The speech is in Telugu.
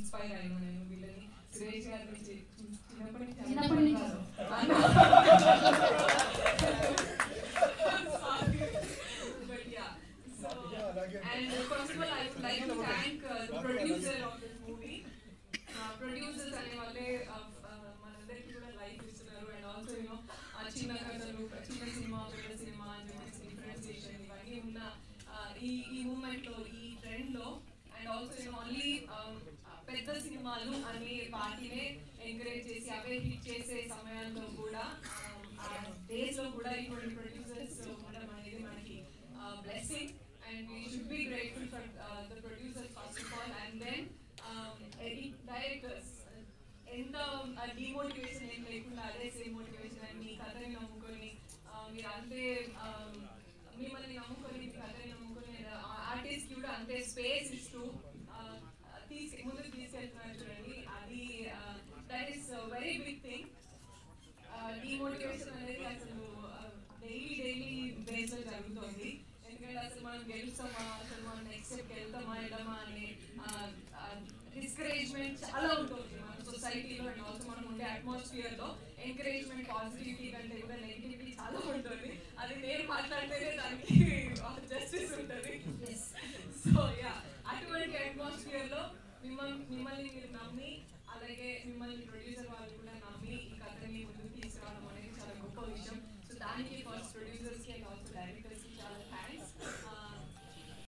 ఇన్స్పైర్ అయినా నేను వీళ్ళని సురేష్ గారి నుంచి చిన్నప్పటి నుంచి చిన్నప్పటి నుంచి. కాదు. But yeah, so and first of all, I would like to thank uh, the producer of this movie. Uh, producers అనే వాళ్ళే uh, uh, మనందరికీ కూడా లైఫ్ ఇస్తున్నారు అండ్ ఆల్సో యూనో చిన్న కథలు చిన్న సినిమా పెద్ద సినిమా అని చెప్పేసి డిఫరెన్సియేషన్ ఇవన్నీ ఉన్న uh, ఈ ఈ మూమెంట్ లో ఈ ట్రెండ్ లో అండ్ ఆల్సో యూనో ఓన్లీ పెద్ద సినిమాలు అనే వాటినే ఎంకరేజ్ చేసి అవే హిట్ చేసే సమయాల్లో కూడా um, ఆ డేస్ లో కూడా ఇటువంటి ప్రొడ్యూసర్స్ ఉండడం అనేది మనకి blessing and we should be grateful for the producers first of all and then directors ఎంత డిమోటివేషన్ ఏం లేకుండా అదే సేమ్ మోటివేషన్ అని మీ కథని నమ్ముకొని uh, మీరు అంతే um, మిమ్మల్ని నమ్ముకొని మీ కథని నమ్ముకొని ఆర్టిస్ట్ కూడా అంతే స్పేస్ ఇస్తూ uh, తీసుకు ముందుకు తీసుకెళ్తున్నారు చూడండి అది that is very big thing demotivation అనేది అసలు డైలీ డైలీ బేస్ లో జరుగుతుంది ఎందుకంటే అసలు మనం గెలుస్తామా అసలు మనం నెక్స్ట్ స్టెప్ వెళ్తామా వెళ్ళమా అనే డిస్కరేజ్మెంట్ చాలా ఉంటుంది మన సొసైటీలో అండ్ ఆల్సో మనం ఉండే అట్మాస్ఫియర్ లో ఎంకరేజ్మెంట్ పాజిటివిటీ కంటే కూడా నెగిటివిటీ చాలా ఉంటుంది అది నేను మాట్లాడితేనే దానికి జస్టిస్ ఉంటుంది సో యా అటువంటి అట్మాస్ఫియర్ లో మిమ్మల్ని మిమ్మల్ని మీరు నమ్మి అలాగే మిమ్మల్ని ప్రొడ్యూసర్